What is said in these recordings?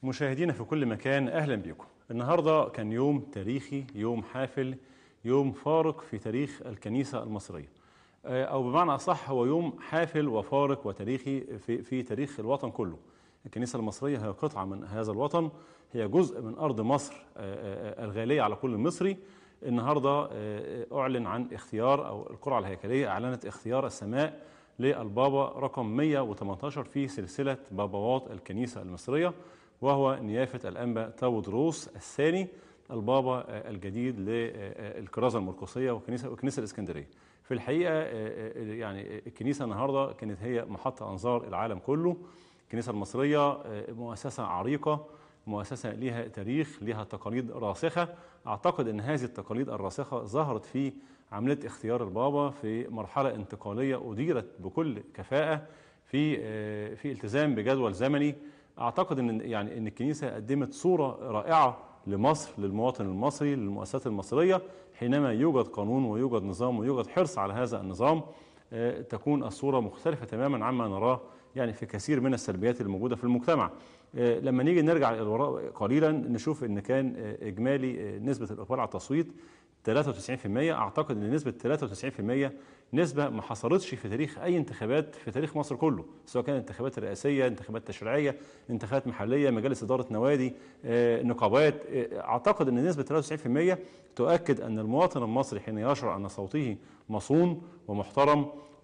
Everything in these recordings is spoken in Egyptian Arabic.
مشاهدينا في كل مكان اهلا بكم. النهارده كان يوم تاريخي، يوم حافل، يوم فارق في تاريخ الكنيسه المصريه. آه، او بمعنى اصح هو يوم حافل وفارق وتاريخي في في تاريخ الوطن كله. الكنيسه المصريه هي قطعه من هذا الوطن، هي جزء من ارض مصر آه، آه، الغاليه على كل مصري. النهارده اعلن عن اختيار او القرعه الهيكليه اعلنت اختيار السماء للبابا رقم 118 في سلسله باباوات الكنيسه المصريه وهو نيافه الانبا تاودروس الثاني البابا الجديد للكرازه المرقسيه وكنيسه وكنيسه الاسكندريه. في الحقيقه يعني الكنيسه النهارده كانت هي محط انظار العالم كله. الكنيسه المصريه مؤسسه عريقه مؤسسة لها تاريخ لها تقاليد راسخة أعتقد أن هذه التقاليد الراسخة ظهرت في عملية اختيار البابا في مرحلة انتقالية أديرت بكل كفاءة في في التزام بجدول زمني أعتقد أن يعني أن الكنيسة قدمت صورة رائعة لمصر للمواطن المصري للمؤسسات المصرية حينما يوجد قانون ويوجد نظام ويوجد حرص على هذا النظام تكون الصورة مختلفة تماما عما نراه يعني في كثير من السلبيات الموجودة في المجتمع لما نيجي نرجع للوراء قليلا نشوف ان كان اجمالي نسبه الاقبال على التصويت 93% اعتقد ان نسبه 93% نسبه ما حصلتش في تاريخ اي انتخابات في تاريخ مصر كله سواء كانت انتخابات رئاسيه انتخابات تشريعيه انتخابات محليه مجالس اداره نوادي نقابات اعتقد ان نسبه 93% تؤكد ان المواطن المصري حين يشعر ان صوته مصون ومحترم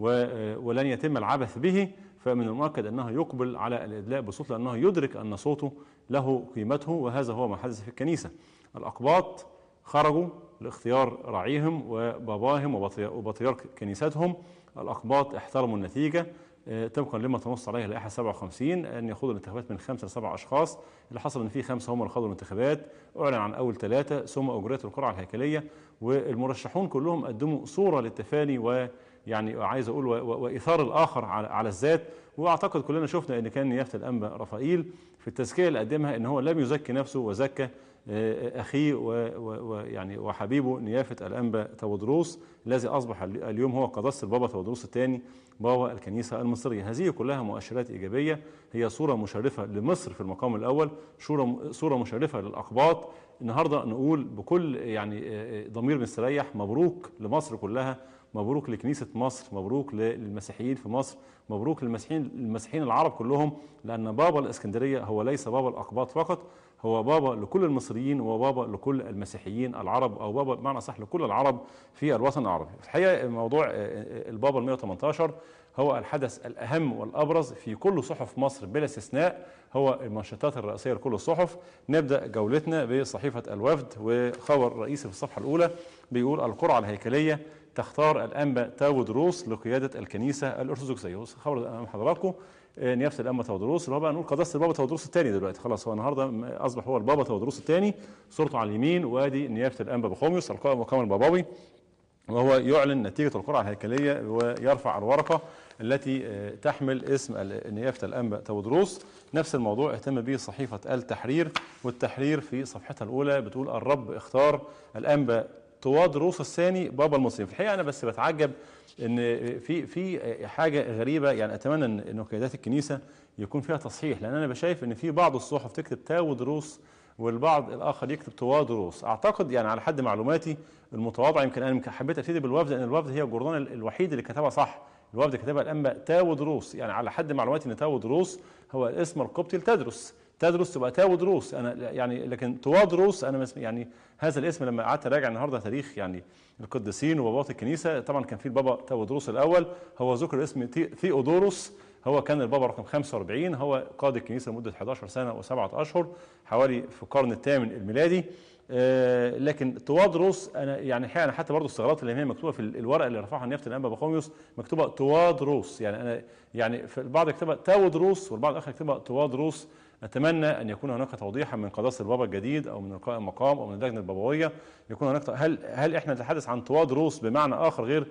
ولن يتم العبث به فمن المؤكد انه يقبل على الادلاء بصوت لانه يدرك ان صوته له قيمته وهذا هو ما حدث في الكنيسه. الاقباط خرجوا لاختيار راعيهم وباباهم وبطريرك كنيستهم. الاقباط احترموا النتيجه طبقا لما تنص عليه اللائحه 57 ان يخوضوا الانتخابات من خمسه لسبع اشخاص اللي حصل ان في خمسه هم اللي خاضوا الانتخابات اعلن عن اول ثلاثه ثم اجريت القرعه الهيكليه والمرشحون كلهم قدموا صوره للتفاني و يعني عايز اقول وايثار الاخر على, على الذات واعتقد كلنا شفنا ان كان نيافه الانبا رفائيل في التزكيه اللي قدمها ان هو لم يزكي نفسه وزكى اخيه ويعني وحبيبه نيافه الانبا تودروس الذي اصبح اليوم هو قداسه البابا تودروس الثاني بابا الكنيسه المصريه هذه كلها مؤشرات ايجابيه هي صوره مشرفه لمصر في المقام الاول صوره صوره مشرفه للاقباط النهارده نقول بكل يعني ضمير مستريح مبروك لمصر كلها مبروك لكنيسة مصر مبروك للمسيحيين في مصر مبروك للمسيحيين المسيحيين العرب كلهم لأن بابا الإسكندرية هو ليس بابا الأقباط فقط هو بابا لكل المصريين وبابا لكل المسيحيين العرب أو بابا بمعنى صح لكل العرب في الوطن العربي الحقيقة موضوع البابا ال 118 هو الحدث الأهم والأبرز في كل صحف مصر بلا استثناء هو المنشطات الرئيسية لكل الصحف نبدأ جولتنا بصحيفة الوفد وخبر رئيسي في الصفحة الأولى بيقول القرعة الهيكلية تختار الانبا تاودروس لقياده الكنيسه الارثوذكسيه خبر امام حضراتكم نيافه الانبا تاودروس اللي هو بقى نقول قداسه البابا تاودروس الثاني دلوقتي خلاص هو النهارده اصبح هو البابا تاودروس الثاني صورته على اليمين وادي نيافه الانبا بخوميوس القائم مقام البابوي وهو يعلن نتيجه القرعه الهيكليه ويرفع الورقه التي تحمل اسم نيافه الانبا تاودروس نفس الموضوع اهتم به صحيفه التحرير والتحرير في صفحتها الاولى بتقول الرب اختار الانبا توادروس الثاني بابا المسلم في الحقيقه انا بس بتعجب ان في في حاجه غريبه يعني اتمنى ان ان قيادات الكنيسه يكون فيها تصحيح لان انا بشايف ان في بعض الصحف تكتب تاودروس والبعض الاخر يكتب توادروس اعتقد يعني على حد معلوماتي المتواضعه يمكن انا حبيت ابتدي بالوفد لان الوفد هي الجورنال الوحيد اللي كتبها صح الوفد كتبها الانبا تاودروس يعني على حد معلوماتي ان تاودروس هو الاسم القبطي لتدرس تدرس تبقى تاودروس انا يعني لكن توادروس انا يعني هذا الاسم لما قعدت اراجع النهارده تاريخ يعني القديسين وبابات الكنيسه طبعا كان في البابا تاودروس الاول هو ذكر اسم ثيودوروس هو كان البابا رقم 45 هو قاد الكنيسه لمده 11 سنه وسبعه اشهر حوالي في القرن الثامن الميلادي آه لكن توادروس انا يعني الحقيقه انا حتى برضه استغربت اللي هي مكتوبه في الورقه اللي رفعها نيافه الانبا بخوميوس مكتوبه توادروس يعني انا يعني في البعض يكتبها تاودروس والبعض الاخر يكتبها توادروس اتمنى ان يكون هناك توضيحا من قداسه البابا الجديد او من القاء المقام او من اللجنه البابويه يكون هناك هل هل احنا نتحدث عن توادروس بمعنى اخر غير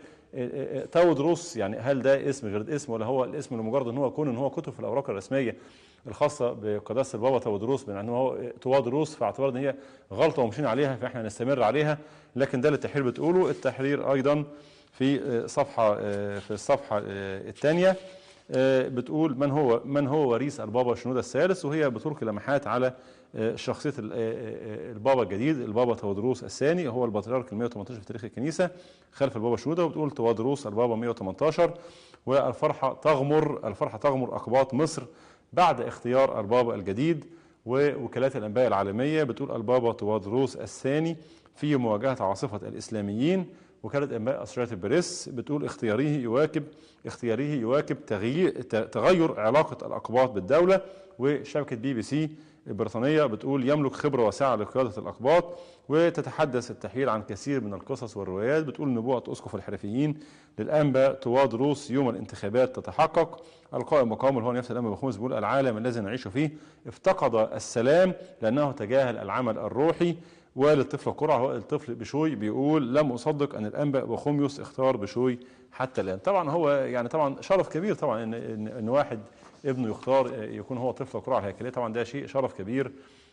تاودروس يعني هل ده اسم غير اسم ولا هو الاسم لمجرد ان هو كون ان هو كتب في الاوراق الرسميه الخاصه بقداسه البابا تاودروس بان هو توادروس في اعتبار ان هي غلطه ومشينا عليها فاحنا نستمر عليها لكن ده اللي التحرير بتقوله التحرير ايضا في صفحه في الصفحه الثانيه آه، بتقول من هو من هو وريث البابا شنودة الثالث وهي بتلقي لمحات على آه، شخصية ال- آه، آه، البابا الجديد البابا تودروس الثاني هو البطريرك ال 118 في تاريخ الكنيسة خلف البابا شنودة وبتقول تودروس البابا 118 والفرحة تغمر الفرحة تغمر أقباط مصر بعد اختيار البابا الجديد ووكالات الأنباء العالمية بتقول البابا تودروس الثاني في مواجهة عاصفة الإسلاميين وكالة أنباء أسرية بريس بتقول اختياره يواكب اختياره يواكب تغيير تغير علاقة الأقباط بالدولة وشبكة بي بي سي البريطانية بتقول يملك خبرة واسعة لقيادة الأقباط وتتحدث التحليل عن كثير من القصص والروايات بتقول نبوءة أسقف الحرفيين للأنبا تواد روس يوم الانتخابات تتحقق القائم مقام اللي هو نفس الأنبا بخمس بيقول العالم الذي نعيش فيه افتقد السلام لأنه تجاهل العمل الروحي وللطفل قرعة هو الطفل بشوي بيقول لم أصدق أن الأنبا بخوميوس اختار بشوي حتى الآن طبعا هو يعني طبعا شرف كبير طبعا إن, إن, إن واحد ابنه يختار يكون هو طفل قرعة الهيكلية طبعا ده شيء شرف كبير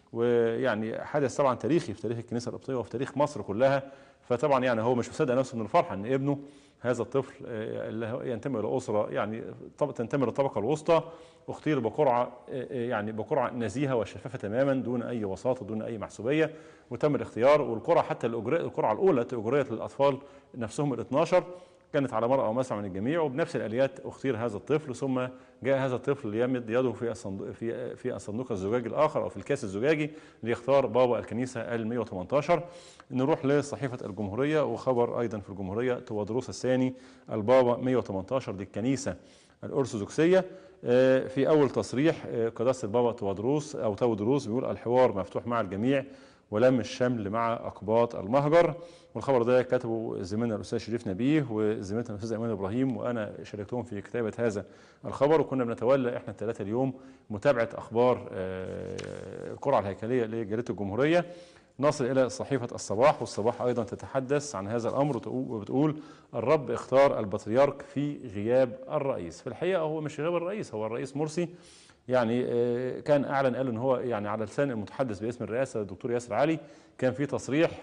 ويعني حدث طبعا تاريخي في تاريخ الكنيسة القبطية وفي تاريخ مصر كلها فطبعا يعني هو مش مصدق نفسه من الفرحة ان ابنه هذا الطفل آه، اللي هو ينتمي الى اسره يعني طب- تنتمي للطبقه الوسطى اختير بقرعه آه، آه، يعني بقرعه نزيهه وشفافه تماما دون اي وساطه دون اي محسوبيه وتم الاختيار والقرعه حتى الأجري- القرعه الاولى التي اجريت للاطفال نفسهم ال 12 كانت على مرأى ومسمع من الجميع وبنفس الاليات اختير هذا الطفل ثم جاء هذا الطفل ليمد يده في الصندوق في في الصندوق الزجاجي الاخر او في الكاس الزجاجي ليختار بابا الكنيسه ال 118 نروح لصحيفه الجمهوريه وخبر ايضا في الجمهوريه تودروس الثاني البابا 118 للكنيسه الارثوذكسيه آه، في اول تصريح آه، قداسه البابا تودروس او تودروس بيقول الحوار مفتوح مع الجميع ولم الشمل مع اقباط المهجر والخبر ده كتبه زميلنا الاستاذ شريف نبيه وزميلتنا الاستاذ ايمان ابراهيم وانا شاركتهم في كتابه هذا الخبر وكنا بنتولى احنا الثلاثه اليوم متابعه اخبار آه، القرعه الهيكليه لجريده الجمهوريه نصل الى صحيفه الصباح والصباح ايضا تتحدث عن هذا الامر وتقو- وبتقول الرب اختار البطريرك في غياب الرئيس في الحقيقه هو مش غياب الرئيس هو الرئيس مرسي يعني آه، كان اعلن قال ان هو يعني على لسان المتحدث باسم الرئاسه الدكتور ياسر علي كان في تصريح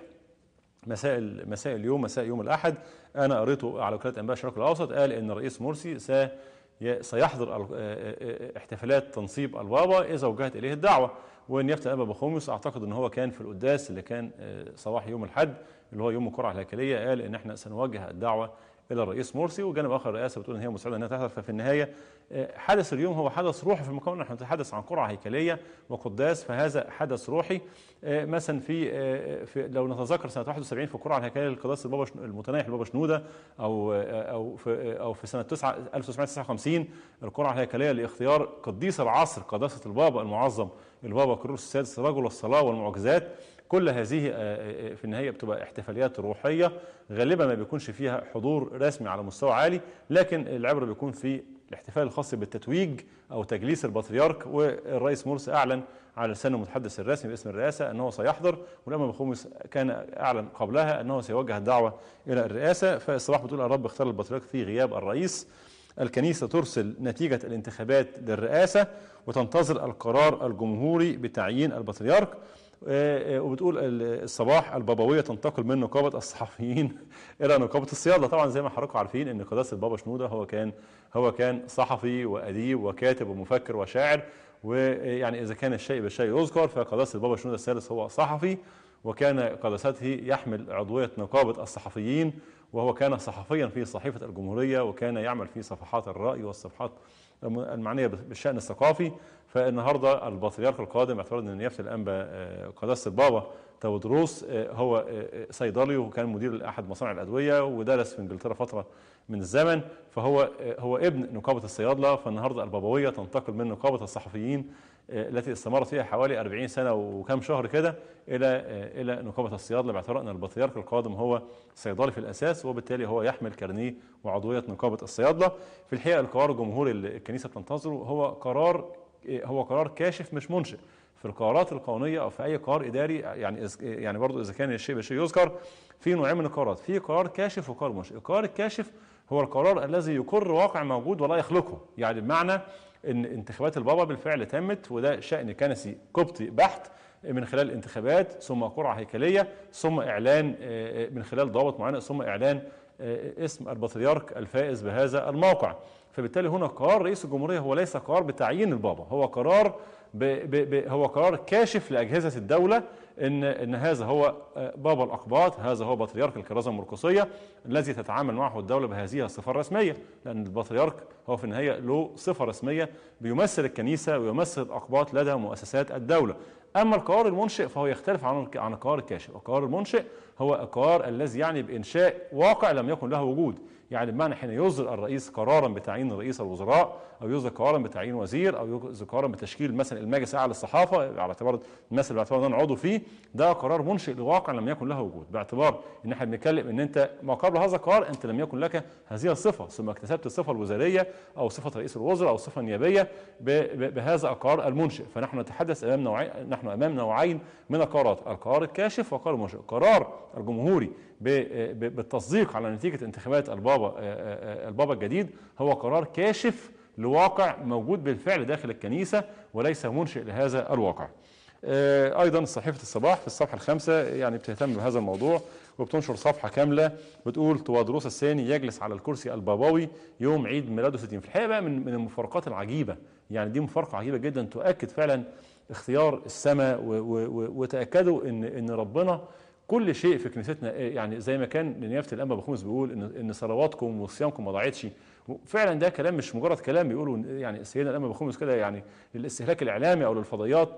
مساء ال- مساء اليوم مساء يوم الاحد انا قريته على وكاله انباء الشرق الاوسط قال ان الرئيس مرسي سي- سيحضر ال- آه، آه، احتفالات تنصيب البابا اذا وجهت اليه الدعوه وان يفتح الانبا بخوميوس اعتقد ان هو كان في القداس اللي كان آه، صباح يوم الاحد اللي هو يوم القرعه الهيكليه قال ان احنا سنوجه الدعوه الى الرئيس مرسي وجانب اخر الرئاسه بتقول ان هي مساعده انها تحضر ففي النهايه آه، حدث اليوم هو حدث روحي في المقام نحن نتحدث عن قرعه هيكليه وقداس فهذا حدث روحي آه، مثلا في, آه، في لو نتذكر سنه 71 في القرعه الهيكليه للقداس البابا شن- المتنايح البابا شنوده او آه، او في آه، او في سنه 9 1959 القرعه الهيكليه لاختيار قديس العصر قداسه البابا المعظم البابا كيرلس السادس رجل الصلاه والمعجزات كل هذه آه، آه، في النهايه بتبقى احتفاليات روحيه غالبا ما بيكونش فيها حضور رسمي على مستوى عالي لكن العبره بيكون في الاحتفال الخاص بالتتويج او تجليس البطريرك والرئيس مرسي اعلن على لسان المتحدث الرسمي باسم الرئاسه انه سيحضر والامام بخومس كان اعلن قبلها انه سيوجه الدعوه الى الرئاسه فالصباح بتقول الرب اختار البطريرك في غياب الرئيس الكنيسة ترسل نتيجة الانتخابات للرئاسة وتنتظر القرار الجمهوري بتعيين البطريرك آه، آه، وبتقول ال- الصباح البابوية تنتقل من نقابة الصحفيين إلى نقابة الصيادلة طبعا زي ما حضراتكم عارفين إن قداسة البابا شنودة هو كان هو كان صحفي وأديب وكاتب ومفكر وشاعر ويعني إذا كان الشيء بالشيء يذكر فقداسة البابا شنودة الثالث هو صحفي وكان قداسته يحمل عضوية نقابة الصحفيين وهو كان صحفيا في صحيفة الجمهورية وكان يعمل في صفحات الرأي والصفحات المعنية بالشأن الثقافي فالنهاردة البطريرك القادم اعتبر أن نيافة الأنبا آه، قداسة البابا تودروس آه، هو آه، آه، صيدلي وكان مدير أحد مصانع الأدوية ودرس في إنجلترا فترة من الزمن فهو آه، هو ابن نقابة الصيادلة فالنهاردة البابوية تنتقل من نقابة الصحفيين آه، التي استمرت فيها حوالي 40 سنة وكم شهر كده إلى آه، إلى نقابة الصيادلة باعتبار أن البطريرك القادم هو صيدلي في الأساس وبالتالي هو يحمل كارنيه وعضوية نقابة الصيادلة في الحقيقة القرار الجمهوري اللي الكنيسة بتنتظره هو قرار هو قرار كاشف مش منشئ في القرارات القانونيه او في اي قرار اداري يعني إذ- يعني برضو اذا كان الشيء بالشيء يذكر في نوعين من القرارات في قرار كاشف وقرار منشئ القرار الكاشف هو القرار الذي يقر واقع موجود ولا يخلقه يعني بمعنى ان انتخابات البابا بالفعل تمت وده شان كنسي قبطي بحت من خلال انتخابات ثم قرعه هيكليه ثم اعلان آه، من خلال ضوابط معينه ثم اعلان آه، اسم البطريرك الفائز بهذا الموقع فبالتالي هنا قرار رئيس الجمهوريه هو ليس قرار بتعيين البابا هو قرار ب ب ب هو قرار كاشف لاجهزه الدوله ان ان هذا هو آه، بابا الاقباط هذا هو بطريرك الكرازه المرقسيه الذي تتعامل معه الدوله بهذه الصفه الرسميه لان البطريرك هو في النهايه له صفه رسميه بيمثل الكنيسه ويمثل الاقباط لدى مؤسسات الدوله اما القرار المنشئ فهو يختلف عن عن القرار الكاشف القرار المنشئ هو القرار الذي يعني بانشاء واقع لم يكن له وجود يعني بمعنى حين يصدر الرئيس قرارا بتعيين رئيس الوزراء او يصدر قرارا بتعيين وزير او يصدر قرارا بتشكيل مثلا المجلس الاعلى للصحافه على اعتبار مثلا باعتبار ان انا عضو فيه ده قرار منشئ لواقع لم يكن له وجود باعتبار ان احنا بنتكلم ان انت ما قبل هذا القرار انت لم يكن لك هذه الصفه ثم اكتسبت الصفه الوزاريه او صفه رئيس الوزراء او الصفه النيابيه بهذا القرار المنشئ فنحن نتحدث امام نوعين نحن امام نوعين من القرارات القرار الكاشف والقرار المنشئ القرار الجمهوري بالتصديق على نتيجه انتخابات البابا البابا الجديد هو قرار كاشف لواقع موجود بالفعل داخل الكنيسه وليس منشئ لهذا الواقع. ايضا صحيفه الصباح في الصفحه الخامسه يعني بتهتم بهذا الموضوع وبتنشر صفحه كامله بتقول توادروس الثاني يجلس على الكرسي البابوي يوم عيد ميلاده 60 في الحقيقه بقى من من المفارقات العجيبه يعني دي مفارقه عجيبه جدا تؤكد فعلا اختيار السماء وتاكدوا ان ان ربنا كل شيء في كنيستنا يعني زي ما كان نيافه الانبا بخمس بيقول ان ان صلواتكم وصيامكم ما ضاعتش فعلا ده كلام مش مجرد كلام بيقولوا يعني سيدنا الانبا بخمس كده يعني للاستهلاك الاعلامي او للفضائيات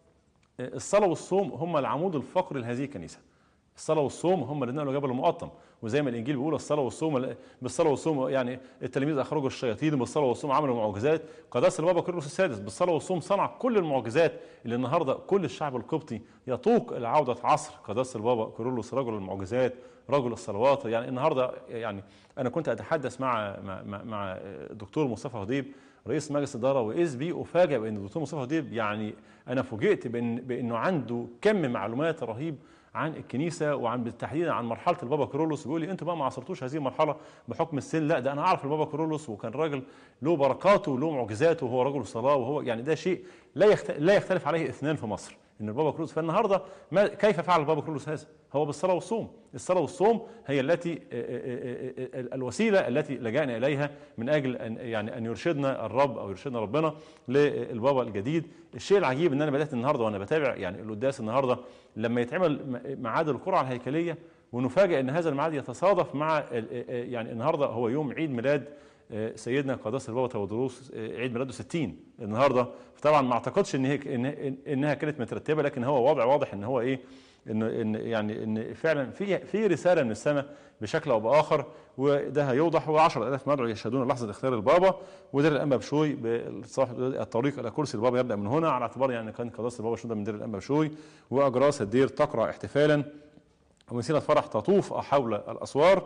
الصلاه والصوم هم العمود الفقري لهذه الكنيسه الصلاه والصوم هم اللي نقلوا جبل المقطم وزي ما الانجيل بيقول الصلاه والصوم بالصلاه والصوم يعني التلاميذ اخرجوا الشياطين بالصلاه والصوم عملوا معجزات قداس البابا كيرلس السادس بالصلاه والصوم صنع كل المعجزات اللي النهارده كل الشعب القبطي يطوق لعوده عصر قداس البابا كيرلس رجل المعجزات رجل الصلوات يعني النهارده يعني انا كنت اتحدث مع مع, مع الدكتور مصطفى هضيب رئيس مجلس الاداره واذ بي افاجئ بان الدكتور مصطفى هضيب يعني انا فوجئت بان بانه عنده كم معلومات رهيب عن الكنيسه وعن بالتحديد عن مرحله البابا كيرلس بيقول لي انتوا بقى ما عصرتوش هذه المرحله بحكم السن لا ده انا اعرف البابا كيرلس وكان راجل له بركاته وله معجزاته وهو رجل صلاه وهو يعني ده شيء لا لا يختلف عليه اثنان في مصر ان البابا كرولوس فالنهارده ما كيف فعل البابا كرولوس هذا؟ هو بالصلاه والصوم، الصلاه والصوم هي التي الوسيله التي لجأنا اليها من اجل ان يعني ان يرشدنا الرب او يرشدنا ربنا للبابا الجديد، الشيء العجيب ان انا بدات النهارده وانا بتابع يعني القداس النهارده لما يتعمل ميعاد القرعه الهيكليه ونفاجئ ان هذا الميعاد يتصادف مع يعني النهارده هو يوم عيد ميلاد سيدنا قداس البابا تودروس عيد ميلاده 60 النهارده طبعا ما اعتقدش ان هي إن انها كانت مترتبه لكن هو وضع واضح ان هو ايه ان ان يعني ان فعلا في في رساله من السماء بشكل او باخر وده هيوضح هو 10000 مدعو يشهدون لحظه اختيار البابا ودير الانبا بشوي الطريق الى كرسي البابا يبدا من هنا على اعتبار يعني كان قداسه البابا شنودة من دير الانبا بشوي واجراس الدير تقرا احتفالا ومسيره فرح تطوف حول الاسوار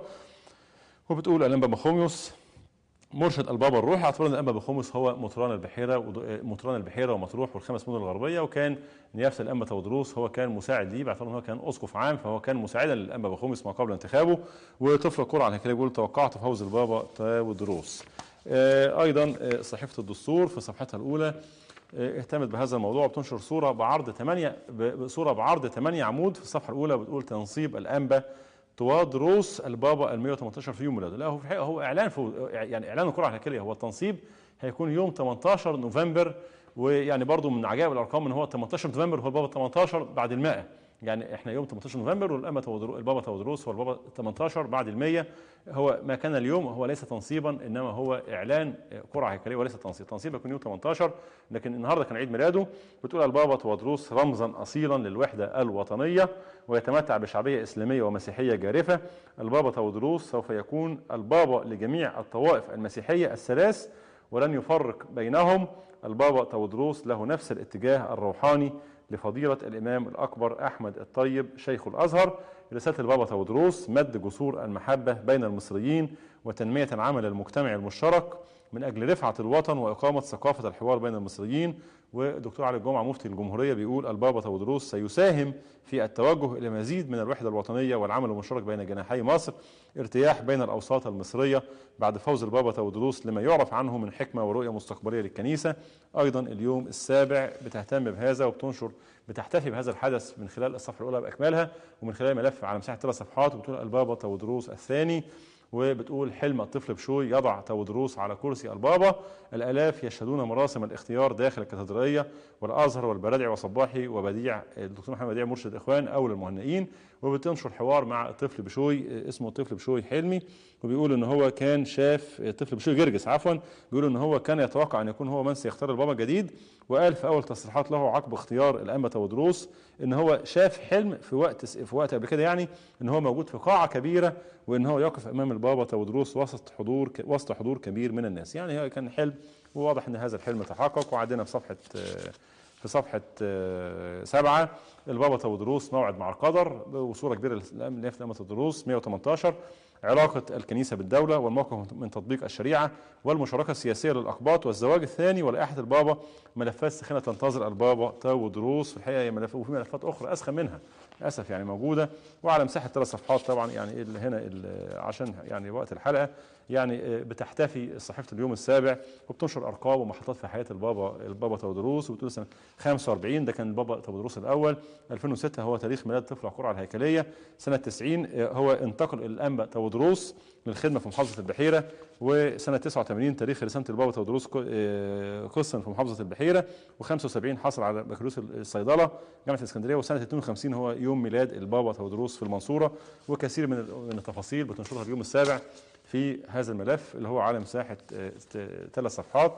وبتقول الانبا مخوميوس مرشد البابا الروحي اعتبر ان الانبا بخمس هو مطران البحيره مطران البحيره ومطروح والخمس مدن الغربيه وكان نيافه الانبا تودروس هو كان مساعد ليه باعتبار ان هو كان اسقف عام فهو كان مساعدا للانبا بخمس ما قبل انتخابه وطفل القرعه على كده بيقول توقعت فوز البابا تودروس ايضا صحيفه الدستور في صفحتها الاولى اهتمت بهذا الموضوع وبتنشر صوره بعرض 8 صوره بعرض 8 عمود في الصفحه الاولى بتقول تنصيب الانبا توادروس البابا ال 118 في يوم ميلاده لا هو في الحقيقه هو اعلان فو يعني اعلان القرعه الهيكليه هو التنصيب هيكون يوم 18 نوفمبر ويعني برضو من عجائب الارقام ان هو 18 نوفمبر هو البابا 18 بعد ال 100 يعني احنا يوم 18 نوفمبر والأمة البابا تودروس هو البابا 18 بعد ال100 هو ما كان اليوم هو ليس تنصيبا انما هو اعلان قرعه هيكليه وليس تنصيب، تنصيب يكون يوم 18 لكن النهارده كان عيد ميلاده بتقول البابا تودروس رمزا اصيلا للوحده الوطنيه ويتمتع بشعبيه اسلاميه ومسيحيه جارفه، البابا تودروس سوف يكون البابا لجميع الطوائف المسيحيه الثلاث ولن يفرق بينهم البابا تودروس له نفس الاتجاه الروحاني لفضيلة الإمام الأكبر أحمد الطيب شيخ الأزهر رسالة البابا تودروس مد جسور المحبة بين المصريين وتنمية العمل المجتمعي المشترك من أجل رفعة الوطن وإقامة ثقافة الحوار بين المصريين ودكتور علي الجمعة مفتي الجمهورية بيقول البابا تودروس سيساهم في التوجه إلى مزيد من الوحدة الوطنية والعمل المشترك بين جناحي مصر ارتياح بين الأوساط المصرية بعد فوز البابا تودروس لما يعرف عنه من حكمة ورؤية مستقبلية للكنيسة أيضا اليوم السابع بتهتم بهذا وبتنشر بتحتفي بهذا الحدث من خلال الصفحة الأولى بأكملها ومن خلال ملف على مساحة ثلاث صفحات وبتقول البابا تودروس الثاني وبتقول حلم الطفل بشوي يضع تودروس على كرسي البابا الالاف يشهدون مراسم الاختيار داخل الكاتدرائيه والازهر والبرادعي وصباحي وبديع الدكتور محمد بديع مرشد الاخوان اول المهنئين وبتنشر حوار مع الطفل بشوي اسمه الطفل بشوي حلمي وبيقول ان هو كان شاف الطفل بشوي جرجس عفوا بيقول ان هو كان يتوقع ان يكون هو من سيختار البابا الجديد وقال في اول تصريحات له عقب اختيار الانبا تودروس ان هو شاف حلم في وقت في وقت قبل كده يعني ان هو موجود في قاعه كبيره وان هو يقف امام البابا تودروس وسط حضور وسط حضور كبير من الناس يعني هو كان حلم وواضح ان هذا الحلم تحقق وعدنا في صفحه في صفحة سبعة البابا تودروس موعد مع القدر وصورة كبيرة لنفس أمة الدروس 118 علاقة الكنيسة بالدولة والموقف من تطبيق الشريعة والمشاركة السياسية للأقباط والزواج الثاني ولائحة البابا ملفات سخنة تنتظر البابا تودروس في الحقيقة هي ملف وفي ملفات أخرى أسخن منها للأسف يعني موجودة وعلى مساحة ثلاث صفحات طبعا يعني اللي هنا اللي عشان يعني وقت الحلقة يعني بتحتفي صحيفة اليوم السابع وبتنشر أرقام ومحطات في حياة البابا البابا تودروس وبتقول سنة 45 ده كان البابا تودروس الأول 2006 هو تاريخ ميلاد طفل القرعة الهيكلية سنة 90 هو انتقل الأنبا تودروس للخدمة في محافظة البحيرة وسنة 89 تاريخ رسالة البابا تودروس قسم في محافظة البحيرة و75 حصل على بكالوريوس الصيدلة جامعة الإسكندرية وسنة 52 هو يوم ميلاد البابا تودروس في المنصورة وكثير من من التفاصيل بتنشرها اليوم السابع في هذا الملف اللي هو على مساحة ثلاث صفحات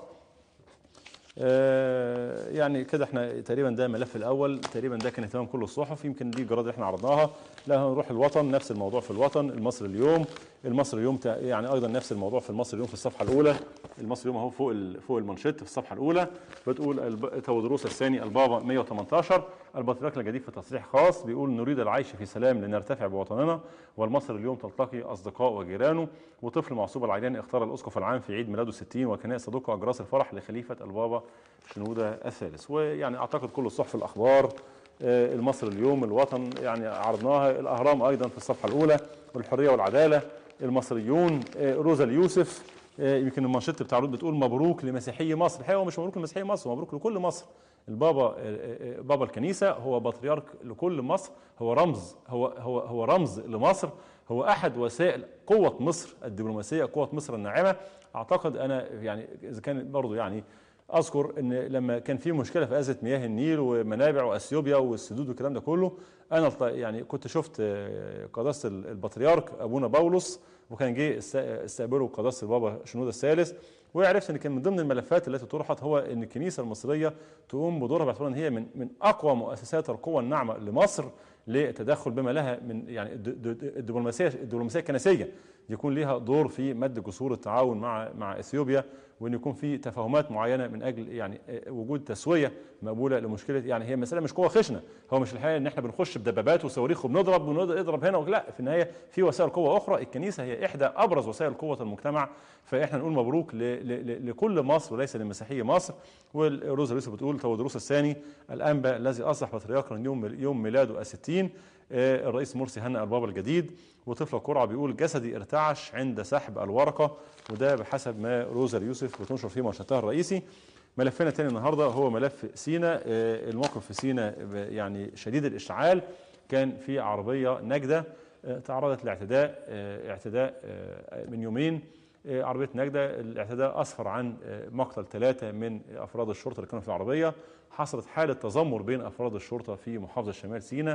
يعني كده احنا تقريبا ده الملف الاول تقريبا ده كان اهتمام كل الصحف يمكن دي الجرائد اللي احنا عرضناها لا هنروح الوطن نفس الموضوع في الوطن المصري اليوم المصري اليوم يعني ايضا نفس الموضوع في المصري اليوم في الصفحه الاولى المصري اليوم اهو فوق فوق المانشيت في الصفحه الاولى بتقول تودروس الثاني البابا 118 البطريرك الجديد في تصريح خاص بيقول نريد العيش في سلام لنرتفع بوطننا والمصري اليوم تلتقي اصدقاء وجيرانه وطفل معصوب العيان اختار الاسقف العام في عيد ميلاده 60 وكنائس صدوق اجراس الفرح لخليفه البابا شنوده الثالث ويعني اعتقد كل الصحف الاخبار المصري اليوم الوطن يعني عرضناها الاهرام ايضا في الصفحه الاولى والحريه والعداله المصريون روزا اليوسف يمكن المانشيت بتاع العروض بتقول مبروك لمسيحي مصر الحقيقه هو مش مبروك لمسيحي مصر مبروك لكل مصر البابا بابا الكنيسه هو بطريرك لكل مصر هو رمز هو هو هو رمز لمصر هو احد وسائل قوه مصر الدبلوماسيه قوه مصر الناعمه اعتقد انا يعني اذا كان برضه يعني اذكر ان لما كان في مشكله في ازمه مياه النيل ومنابع واثيوبيا والسدود والكلام ده كله انا يعني كنت شفت قداسه البطريرك ابونا بولس وكان جه استقبله قداسه البابا شنوده الثالث وعرفت ان كان من ضمن الملفات التي طرحت هو ان الكنيسه المصريه تقوم بدورها باعتبار ان هي من من اقوى مؤسسات القوى الناعمه لمصر للتدخل بما لها من يعني الدبلوماسيه الدبلوماسيه الكنسيه يكون لها دور في مد جسور التعاون مع مع اثيوبيا وان يكون في تفاهمات معينه من اجل يعني وجود تسويه مقبوله لمشكله يعني هي مساله مش قوه خشنه هو مش الحقيقه ان احنا بنخش بدبابات وصواريخ وبنضرب ونضرب هنا لا في النهايه في وسائل قوه اخرى الكنيسه هي احدى ابرز وسائل قوه المجتمع فاحنا نقول مبروك لكل مصر وليس لمسيحيه مصر والروزا يوسف بتقول تودروس الثاني الانبا الذي اصبح بطريركا يوم يوم ميلاده الستين الرئيس مرسي هنأ البابا الجديد وطفل القرعه بيقول جسدي ارتعش عند سحب الورقه وده بحسب ما روزا يوسف بتنشر في منشطها الرئيسي ملفنا الثاني النهارده هو ملف سينا الموقف في سينا يعني شديد الاشتعال كان في عربيه نجده تعرضت لاعتداء اعتداء من يومين عربيه نجده الاعتداء اسفر عن مقتل ثلاثه من افراد الشرطه اللي كانوا في العربيه حصلت حاله تذمر بين افراد الشرطه في محافظه شمال سيناء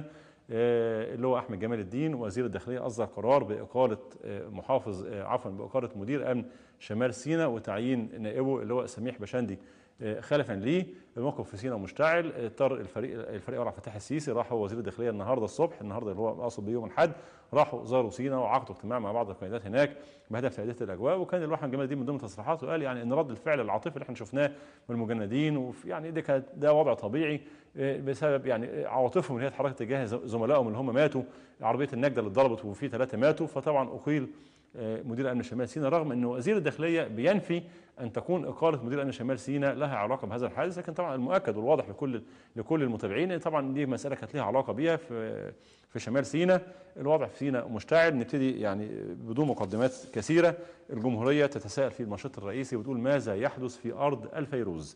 اللي هو احمد جمال الدين وزير الداخليه اصدر قرار باقاله محافظ عفوا باقاله مدير امن شمال سيناء وتعيين نائبه اللي هو سميح بشندي خلفا ليه الموقف في سيناء مشتعل اضطر الفريق الفريق عبد الفتاح السيسي راح هو وزير الداخليه النهارده الصبح النهارده اللي هو اقصد بيوم الاحد راحوا زاروا سيناء وعقدوا اجتماع مع بعض القيادات هناك بهدف تهدئه الاجواء وكان الواحد جمال الدين من ضمن تصريحاته قال يعني ان رد الفعل العاطفي اللي احنا شفناه من المجندين وفي يعني ده كان ده وضع طبيعي بسبب يعني عواطفهم اللي هي اتحركت تجاه زملائهم اللي هم ماتوا عربيه النجده اللي اتضربت وفي ثلاثه ماتوا فطبعا اقيل مدير امن شمال سيناء رغم انه وزير الداخليه بينفي ان تكون اقاله مدير امن شمال سيناء لها علاقه بهذا الحادث لكن طبعا المؤكد والواضح لكل لكل المتابعين طبعا دي مساله كانت لها علاقه بيها في في شمال سيناء الوضع في سيناء مشتعل نبتدي يعني بدون مقدمات كثيره الجمهوريه تتساءل في المنشط الرئيسي وتقول ماذا يحدث في ارض الفيروز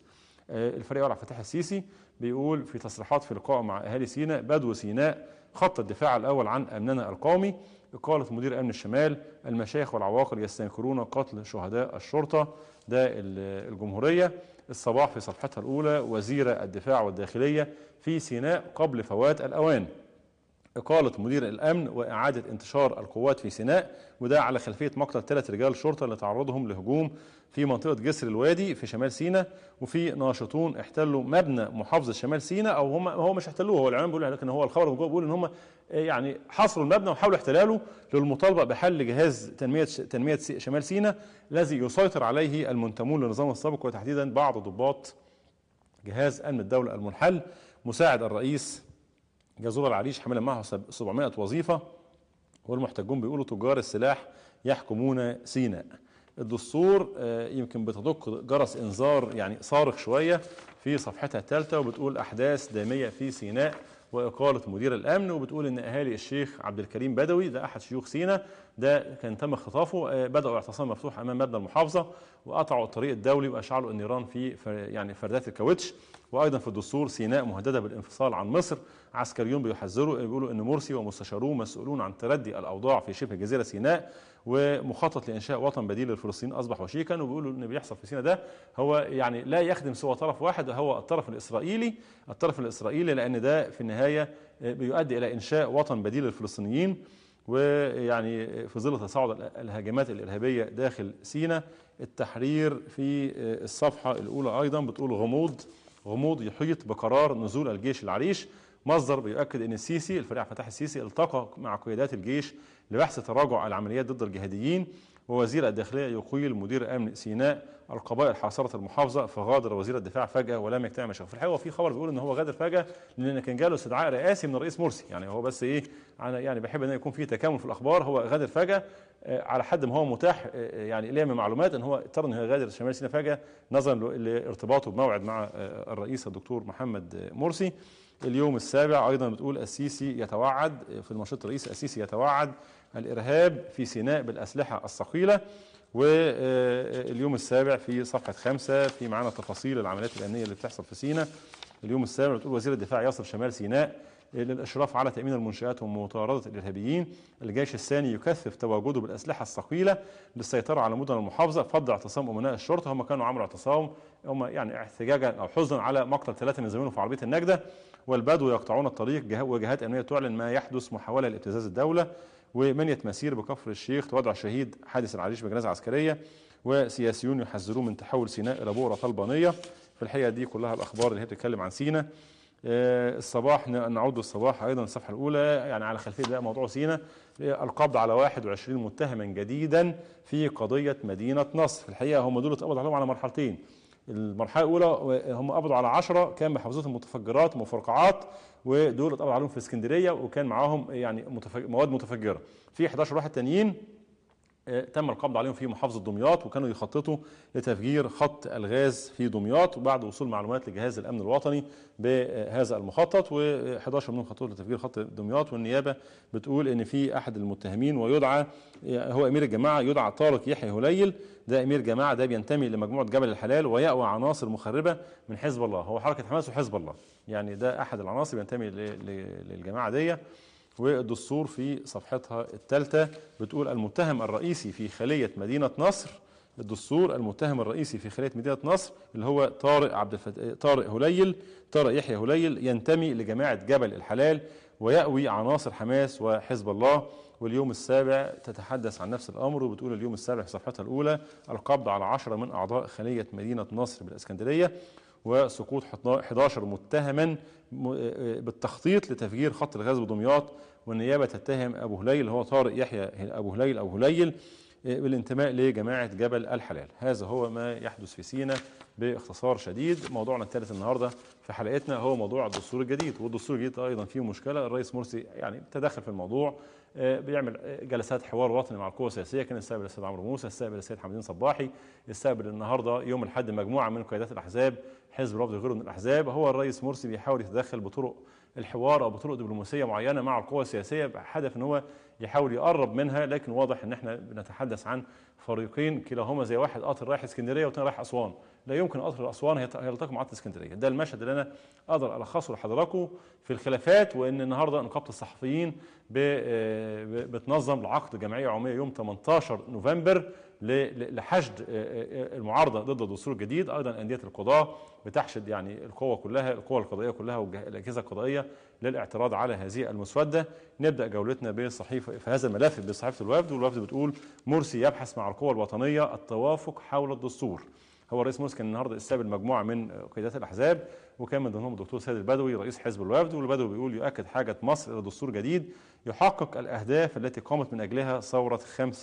آه، الفريق عبد الفتاح السيسي بيقول في تصريحات في لقاء مع اهالي سيناء بدو سيناء خط الدفاع الاول عن امننا القومي إقالة مدير أمن الشمال المشايخ والعواقل يستنكرون قتل شهداء الشرطة ده ال- الجمهورية الصباح في صفحتها الأولى وزير الدفاع والداخلية في سيناء قبل فوات الأوان إقالة مدير الأمن وإعادة انتشار القوات في سيناء وده على خلفية مقتل ثلاث رجال شرطة اللي تعرضهم لهجوم في منطقة جسر الوادي في شمال سيناء وفي ناشطون احتلوا مبنى محافظة شمال سيناء أو هم هو مش احتلوه هو الإعلام بيقول لكن هو الخبر من جوه بيقول إن هم يعني حصروا المبنى وحاولوا احتلاله للمطالبة بحل جهاز تنمية تنمية شمال سيناء الذي يسيطر عليه المنتمون للنظام السابق وتحديدا بعض ضباط جهاز أمن الدولة المنحل مساعد الرئيس جزور العريش حاملا معه سب- 700 وظيفة والمحتجون بيقولوا تجار السلاح يحكمون سيناء الدستور آه، يمكن بتدق جرس انذار يعني صارخ شويه في صفحتها الثالثه وبتقول احداث داميه في سيناء واقاله مدير الامن وبتقول ان اهالي الشيخ عبد الكريم بدوي ده احد شيوخ سيناء ده كان تم اختطافه آه، بداوا اعتصام مفتوح امام مبنى المحافظه وقطعوا الطريق الدولي واشعلوا النيران في ف- يعني فردات الكاوتش وايضا في الدستور سيناء مهدده بالانفصال عن مصر عسكريون بيحذروا بيقولوا ان مرسي ومستشاروه مسؤولون عن تردي الاوضاع في شبه جزيره سيناء ومخطط لانشاء وطن بديل للفلسطينيين اصبح وشيكا وبيقولوا ان بيحصل في سيناء ده هو يعني لا يخدم سوى طرف واحد هو الطرف الاسرائيلي الطرف الاسرائيلي لان ده في النهايه بيؤدي الى انشاء وطن بديل للفلسطينيين ويعني في ظل تصاعد الهجمات الارهابيه داخل سيناء التحرير في الصفحه الاولى ايضا بتقول غموض غموض يحيط بقرار نزول الجيش العريش مصدر بيؤكد ان السيسي الفريق فتح السيسي التقى مع قيادات الجيش لبحث تراجع العمليات ضد الجهاديين ووزير الداخليه يقيل مدير امن سيناء القبائل حاصره المحافظه فغادر وزير الدفاع فجاه ولم يجتمع مع في الحقيقه في خبر بيقول ان هو غادر فجاه لان كان جاله استدعاء رئاسي من الرئيس مرسي يعني هو بس ايه انا يعني بحب ان يكون في تكامل في الاخبار هو غادر فجاه آه، على حد ما هو متاح آه، يعني ليه من معلومات ان هو اضطر ان هو يغادر شمال سيناء فجاه نظرا لارتباطه بموعد مع آه، الرئيس الدكتور محمد آه، مرسي اليوم السابع ايضا بتقول السيسي يتوعد في المنشط الرئيسي السيسي يتوعد الارهاب في سيناء بالاسلحه الثقيله واليوم السابع في صفحه خمسه في معانا تفاصيل العمليات الامنيه اللي بتحصل في سيناء اليوم السابع بتقول وزير الدفاع يصل شمال سيناء للاشراف على تامين المنشات ومطارده الارهابيين الجيش الثاني يكثف تواجده بالاسلحه الثقيله للسيطره على مدن المحافظه فض اعتصام امناء الشرطه هم كانوا عملوا اعتصام هم يعني احتجاجا او حزنا على مقتل ثلاثه من زميلهم في عربيه النجده والبدو يقطعون الطريق جه- وجهات امنيه تعلن ما يحدث محاوله لابتزاز الدوله ومنيه مسير بكفر الشيخ تودع شهيد حادث العريش بجنازه عسكريه وسياسيون يحذرون من تحول سيناء الى بؤره طلبانيه في الحقيقه دي كلها الاخبار اللي هي بتتكلم عن سيناء آه، الصباح ن- نعود الصباح ايضا الصفحه الاولى يعني على خلفيه ده موضوع سيناء آه، القبض على 21 متهما جديدا في قضيه مدينه نصر في الحقيقه هم دول اتقبض عليهم على مرحلتين المرحله الاولى آه، هم قبضوا على 10 كان بحوزتهم متفجرات ومفرقعات ودول اتقبض عليهم في اسكندريه وكان معاهم يعني متفج... مواد متفجره في 11 واحد تانيين آه، تم القبض عليهم في محافظة دمياط وكانوا يخططوا لتفجير خط الغاز في دمياط وبعد وصول معلومات لجهاز الأمن الوطني بهذا المخطط و11 منهم خططوا لتفجير خط دمياط والنيابة بتقول إن في أحد المتهمين ويدعى هو أمير الجماعة يدعى طارق يحيى هليل ده أمير جماعة ده بينتمي لمجموعة جبل الحلال ويأوى عناصر مخربة من حزب الله هو حركة حماس وحزب الله يعني ده أحد العناصر بينتمي ل- ل- للجماعة دي والدستور في صفحتها الثالثة بتقول المتهم الرئيسي في خلية مدينة نصر الدستور المتهم الرئيسي في خلية مدينة نصر اللي هو طارق عبد الفت... طارق هليل طارق يحيى هليل ينتمي لجماعة جبل الحلال ويأوي عناصر حماس وحزب الله واليوم السابع تتحدث عن نفس الأمر وبتقول اليوم السابع في صفحتها الأولى القبض على عشرة من أعضاء خلية مدينة نصر بالإسكندرية وسقوط 11 متهما م- بالتخطيط لتفجير خط الغاز بدمياط والنيابه تتهم ابو هليل هو طارق يحيى ابو هليل او هليل بالانتماء لجماعه جبل الحلال هذا هو ما يحدث في سينا باختصار شديد موضوعنا الثالث النهارده في حلقتنا هو موضوع الدستور الجديد والدستور الجديد ايضا فيه مشكله الرئيس مرسي يعني تدخل في الموضوع آه، بيعمل آه، جلسات حوار وطني مع القوى السياسيه كان استقبل السيد عمرو موسى استقبل السيد حمدين صباحي استقبل النهارده يوم الاحد مجموعه من قيادات الاحزاب حزب رفض وغيره من الاحزاب هو الرئيس مرسي بيحاول يتدخل بطرق الحوار او بطرق دبلوماسيه معينه مع القوى السياسيه بهدف ان هو يحاول يقرب منها لكن واضح ان احنا بنتحدث عن فريقين كلاهما زي واحد قطر رايح اسكندريه والثاني رايح اسوان لا يمكن قطر اسوان يلتقي مع قطر اسكندريه ده المشهد اللي انا اقدر الخصه لحضراتكم في الخلافات وان النهارده نقابه الصحفيين بتنظم لعقد جمعيه عموميه يوم 18 نوفمبر لحشد المعارضه ضد الدستور الجديد ايضا انديه القضاه بتحشد يعني القوه كلها القوى القضائيه كلها والاجهزه القضائيه للاعتراض على هذه المسوده نبدا جولتنا بصحيفه في هذا الملف بصحيفه الوفد والوفد بتقول مرسي يبحث مع القوى الوطنيه التوافق حول الدستور هو الرئيس مرسي كان النهارده استقبل مجموعه من قيادات الاحزاب وكان من ضمنهم الدكتور سيد البدوي رئيس حزب الوفد والبدوي بيقول يؤكد حاجه مصر الى دستور جديد يحقق الاهداف التي قامت من اجلها ثوره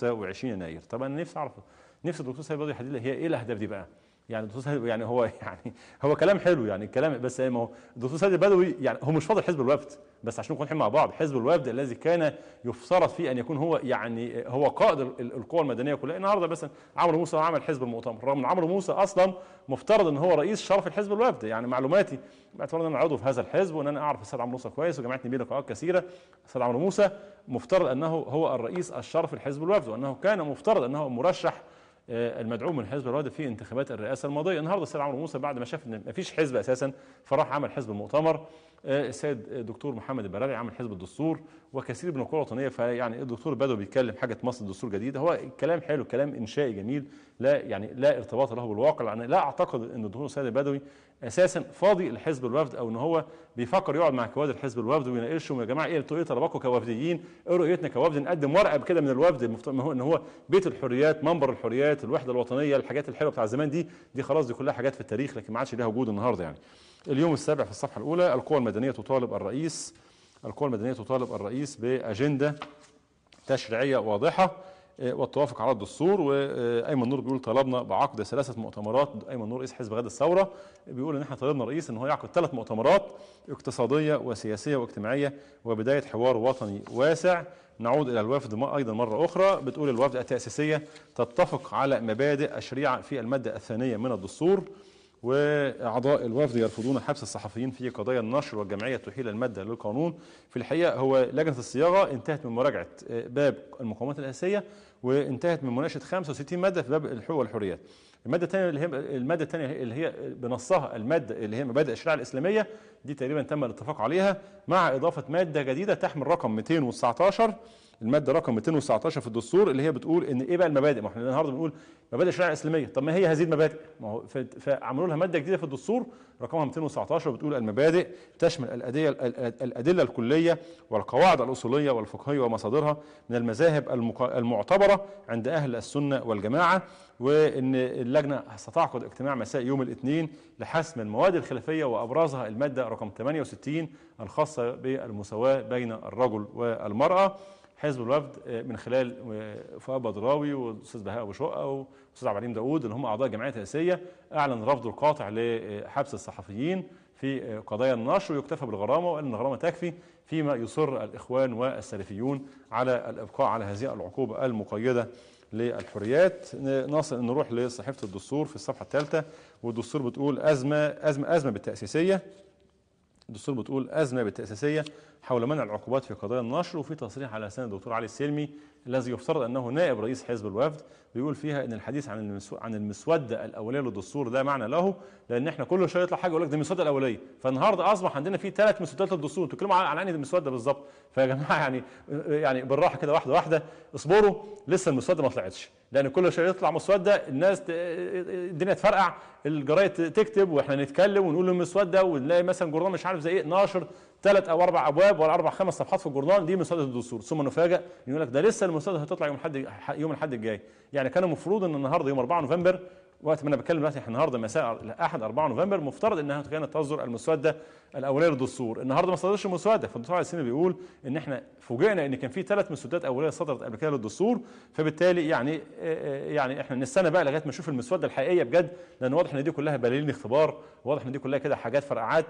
25 يناير طب انا نفسي اعرف نفسي الدكتور سيد البدوي يحدد لي هي ايه الاهداف دي بقى يعني الدكتور سيد يعني هو يعني هو كلام حلو يعني الكلام بس ما هو الدكتور سيد البدوي يعني هو مش فاضل حزب الوفد بس عشان نكون مع بعض حزب الوفد الذي كان يفترض فيه ان يكون هو يعني هو قائد القوى المدنيه كلها النهارده مثلا عمرو موسى عمل حزب المؤتمر رغم ان عمرو موسى اصلا مفترض ان هو رئيس شرف الحزب الوفد يعني معلوماتي باعتبار ان انا عضو في هذا الحزب وان انا اعرف السيد عمرو موسى كويس وجمعتني بيه لقاءات كثيره السيد عمرو موسى مفترض انه هو الرئيس الشرف الحزب الوفد وانه كان مفترض انه مرشح المدعوم من حزب الوفد في انتخابات الرئاسه الماضيه النهارده السيد عمرو موسى بعد ما شاف ان ما فيش حزب اساسا فراح عمل حزب المؤتمر السيد الدكتور محمد البراري عمل حزب الدستور وكثير من القوى الوطنيه فيعني الدكتور بدوي بيتكلم حاجه مصر دستور جديد هو الكلام حلو كلام انشائي جميل لا يعني لا ارتباط له بالواقع لان لا اعتقد ان الدكتور سيد البدوي اساسا فاضي لحزب الوفد او ان هو بيفكر يقعد مع كوادر حزب الوفد ويناقشهم يا جماعه ايه انتوا ايه طلباتكم كوفديين ايه رؤيتنا كوفد نقدم ورقه كده من الوفد ان هو بيت الحريات منبر الحريات الوحده الوطنيه الحاجات الحلوه بتاع زمان دي دي خلاص دي كلها حاجات في التاريخ لكن ما عادش ليها وجود النهارده يعني اليوم السابع في الصفحه الاولى القوى المدنيه تطالب الرئيس القوى المدنيه تطالب الرئيس باجنده تشريعيه واضحه والتوافق على الدستور وايمن نور بيقول طلبنا بعقد ثلاثه مؤتمرات ايمن نور رئيس حزب غد الثوره بيقول ان احنا طلبنا الرئيس ان هو يعقد ثلاث مؤتمرات اقتصاديه وسياسيه واجتماعيه وبدايه حوار وطني واسع نعود الى الوفد ايضا مره اخرى بتقول الوفد التاسيسيه تتفق على مبادئ الشريعه في الماده الثانيه من الدستور واعضاء الوفد يرفضون حبس الصحفيين في قضايا النشر والجمعيه تحيل الماده للقانون في الحقيقه هو لجنه الصياغه انتهت من مراجعه باب المقومات الاساسيه وانتهت من مناقشه 65 ماده في باب الحقوق والحريات الماده الثانيه اللي هي الماده الثانيه اللي هي بنصها الماده اللي هي مبادئ الشريعه الاسلاميه دي تقريبا تم الاتفاق عليها مع اضافه ماده جديده تحمل رقم 219 الماده رقم 219 في الدستور اللي هي بتقول ان ايه بقى المبادئ ما احنا النهارده بنقول مبادئ الشريعه الاسلاميه طب ما هي هذه المبادئ ما هو فعملوا لها ماده جديده في الدستور رقمها 219 بتقول المبادئ تشمل الادله الادله الكليه والقواعد الاصوليه والفقهيه ومصادرها من المذاهب المعتبره عند اهل السنه والجماعه وان اللجنه ستعقد اجتماع مساء يوم الاثنين لحسم المواد الخلافيه وابرزها الماده رقم 68 الخاصه بالمساواه بين الرجل والمراه حزب الوفد من خلال فؤاد بدراوي والاستاذ بهاء ابو شقه والاستاذ عبد العليم داوود اللي هم اعضاء الجمعيه الاساسيه اعلن رفضه القاطع لحبس الصحفيين في قضايا النشر ويكتفى بالغرامه وقال ان الغرامه تكفي فيما يصر الاخوان والسلفيون على الابقاء على هذه العقوبه المقيده للحريات نصل نروح لصحيفه الدستور في الصفحه الثالثه والدستور بتقول ازمه ازمه ازمه بالتاسيسيه الدستور بتقول ازمه بالتاسيسيه حول منع العقوبات في قضايا النشر وفي تصريح على لسان الدكتور علي السلمي الذي يفترض انه نائب رئيس حزب الوفد بيقول فيها ان الحديث عن المسو... عن المسوده الاوليه للدستور لا معنى له لان احنا كل شويه يطلع حاجه يقول لك دي المسوده الاوليه فالنهارده اصبح عندنا في ثلاث مسودات للدستور بتتكلموا على انهي المسوده بالظبط فيا جماعه يعني يعني بالراحه كده واحده واحده اصبروا لسه المسوده ما طلعتش لان كل شويه يطلع مسوده الناس ت... الدنيا تفرقع الجرايد تكتب واحنا نتكلم ونقول المسوده ونلاقي مثلا جورنال مش عارف زي ايه ناشر ثلاث او اربع ابواب ولا اربع خمس صفحات في الجورنال دي مسوده الدستور ثم نفاجئ يقول لك ده لسه المسوده هتطلع يوم الحد يوم الحد الجاي يعني كان المفروض ان النهارده يوم 4 نوفمبر وقت ما انا بتكلم دلوقتي احنا النهارده مساء احد 4 نوفمبر مفترض انها كانت تصدر المسوده الاوليه للدستور النهارده ما صدرش المسوده فالدكتور علي السيمي بيقول ان احنا فوجئنا ان كان في ثلاث مسودات اوليه صدرت قبل كده للدستور فبالتالي يعني يعني احنا نستنى بقى لغايه ما نشوف المسوده الحقيقيه بجد لان واضح ان دي كلها بلالين اختبار واضح ان دي كلها كده حاجات فرقعات